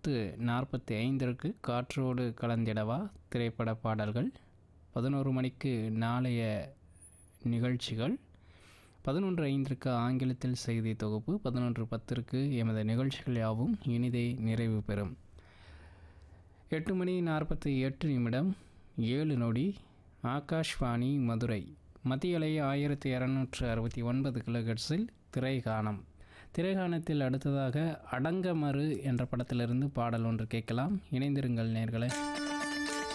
பத்து நாற்பத்தி ஐந்திற்கு காற்றோடு கலந்திடவா திரைப்பட பாடல்கள் பதினோரு மணிக்கு நாளைய நிகழ்ச்சிகள் பதினொன்று ஐந்திற்கு ஆங்கிலத்தில் செய்தி தொகுப்பு பதினொன்று பத்திற்கு எமது நிகழ்ச்சிகள் யாவும் இனிதே நிறைவு பெறும் எட்டு மணி நாற்பத்தி எட்டு நிமிடம் ஏழு நொடி ஆகாஷ்வாணி மதுரை மத்திய அலை ஆயிரத்தி இரநூற்று அறுபத்தி ஒன்பது கிலோஹெட்ஸில் திரைகானம் திரைகானத்தில் அடுத்ததாக அடங்கமறு என்ற படத்திலிருந்து பாடல் ஒன்று கேட்கலாம் இணைந்திருங்கள் நேர்களே